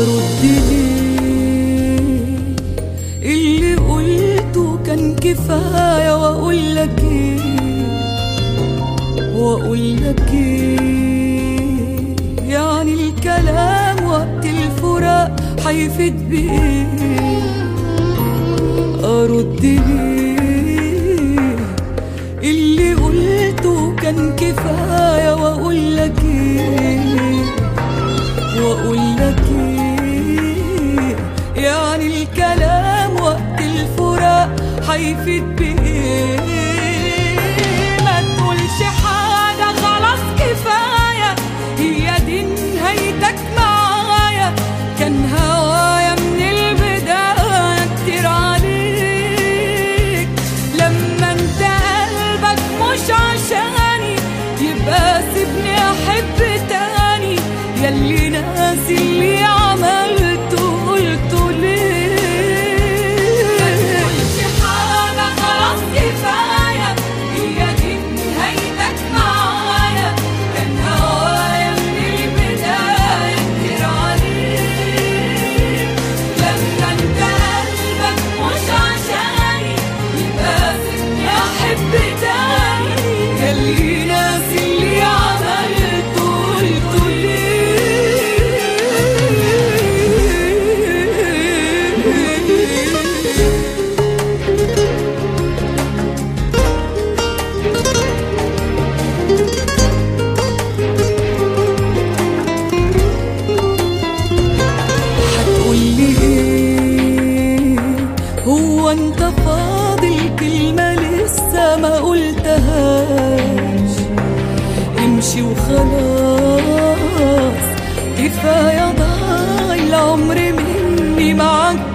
ارد ليه اللي قلته كان كفايه واقول لك ايه واقول لك ايه يعني الكلام وقت الفراق هيفيد بايه ارد ليه اللي قلته كان كفايه واقول لك ايه واقول لك ايه يعني الكلام وقت الفراق هيفيد بايه ما تقولش حاجه خلاص كفايه هي دي نهايتك معايا كان هوايا من البدايه كتير عليك لما انت قلبك مش عشاني يبقى سيبني احب تاني ياللي ناسي اللي عملته قلته ليه متقولش حاجة خلاص كفاية هي دي نهايتك معايا كان هوايا من البداية كتير عليك لما انت قلبك مش عشاني يبقى سيبني احب تاني ياللي ناسي اللي عملته قلته ليه هتقولي ايه هو انت فاضل كلمة لسه ما قلتهاش امشي وخلاص كفاية ضاع العمر مني معاك